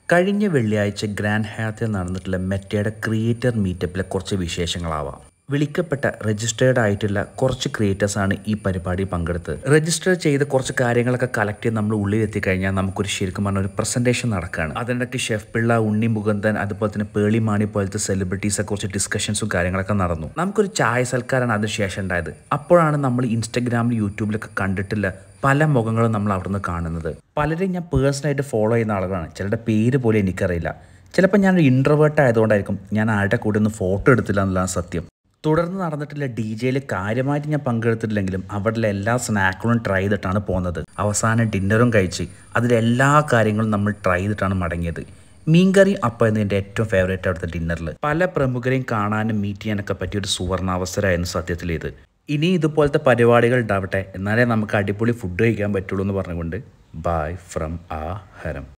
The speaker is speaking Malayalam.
കഴിഞ്ഞ വെള്ളിയാഴ്ച ഗ്രാൻഡ് ഹയാത്തിൽ നടന്നിട്ടുള്ള മെറ്റയുടെ ക്രിയേറ്റർ മീറ്റപ്പിലെ കുറച്ച് വിശേഷങ്ങളാവാം വിളിക്കപ്പെട്ട രജിസ്റ്റേർഡ് ആയിട്ടുള്ള കുറച്ച് ക്രിയേറ്റേഴ്സാണ് ഈ പരിപാടി പങ്കെടുത്തത് രജിസ്റ്റർ ചെയ്ത് കുറച്ച് കാര്യങ്ങളൊക്കെ കളക്ട് ചെയ്ത് നമ്മൾ ഉള്ളിൽ എത്തിക്കഴിഞ്ഞാൽ നമുക്കൊരു ശരിക്കും പറഞ്ഞ ഒരു പ്രസന്റേഷൻ നടക്കുകയാണ് അതിനിടയ്ക്ക് ഷെഫ് പിള്ള ഉണ്ണി മുകുന്ദൻ അതുപോലെ തന്നെ പേളി മാണി പോലത്തെ സെലിബ്രിറ്റീസെ കുറിച്ച് ഡിസ്കഷൻസും കാര്യങ്ങളൊക്കെ നടന്നു നമുക്കൊരു ചായ സൽക്കാരാണ് അതിന് ശേഷം ഉണ്ടായത് അപ്പോഴാണ് നമ്മൾ ഇൻസ്റ്റഗ്രാമിൽ യൂട്യൂബിലൊക്കെ കണ്ടിട്ടുള്ള പല മുഖങ്ങളും നമ്മൾ അവിടുന്ന് കാണുന്നത് പലരെയും ഞാൻ പേഴ്സണലായിട്ട് ഫോളോ ചെയ്യുന്ന ആളുകളാണ് ചിലരുടെ പേര് പോലും എനിക്കറിയില്ല ചിലപ്പോൾ ഞാൻ ഇൻട്രവേർട്ട് ആയതുകൊണ്ടായിരിക്കും ഞാൻ ആരുടെ കൂടെ ഒന്ന് ഫോട്ടോ എടുത്തില്ല എന്നുള്ളതാണ് സത്യം തുടർന്ന് നടന്നിട്ടുള്ള ഡി ജെയിൽ കാര്യമായിട്ട് ഞാൻ പങ്കെടുത്തിട്ടില്ലെങ്കിലും അവിടെയുള്ള എല്ലാ സ്നാക്കുകളും ട്രൈ ചെയ്തിട്ടാണ് പോകുന്നത് അവസാനം ഡിന്നറും കഴിച്ച് അതിലെല്ലാ കാര്യങ്ങളും നമ്മൾ ട്രൈ ചെയ്തിട്ടാണ് മടങ്ങിയത് മീൻകറി അപ്പം എന്ന് എൻ്റെ ഏറ്റവും ഫേവറേറ്റ് അവിടുത്തെ ഡിന്നറിൽ പല പ്രമുഖരെയും കാണാനും മീറ്റ് ചെയ്യാനൊക്കെ പറ്റിയ ഒരു സുവർണാവസരമായിരുന്നു സത്യത്തിൽ ഇത് ഇനി ഇതുപോലത്തെ പരിപാടികൾ ഉണ്ടാവട്ടെ എന്നാലേ നമുക്ക് അടിപൊളി ഫുഡ് കഴിക്കാൻ പറ്റുള്ളൂ എന്ന് പറഞ്ഞുകൊണ്ട് ബൈ ഫ്രം ആ ഹരം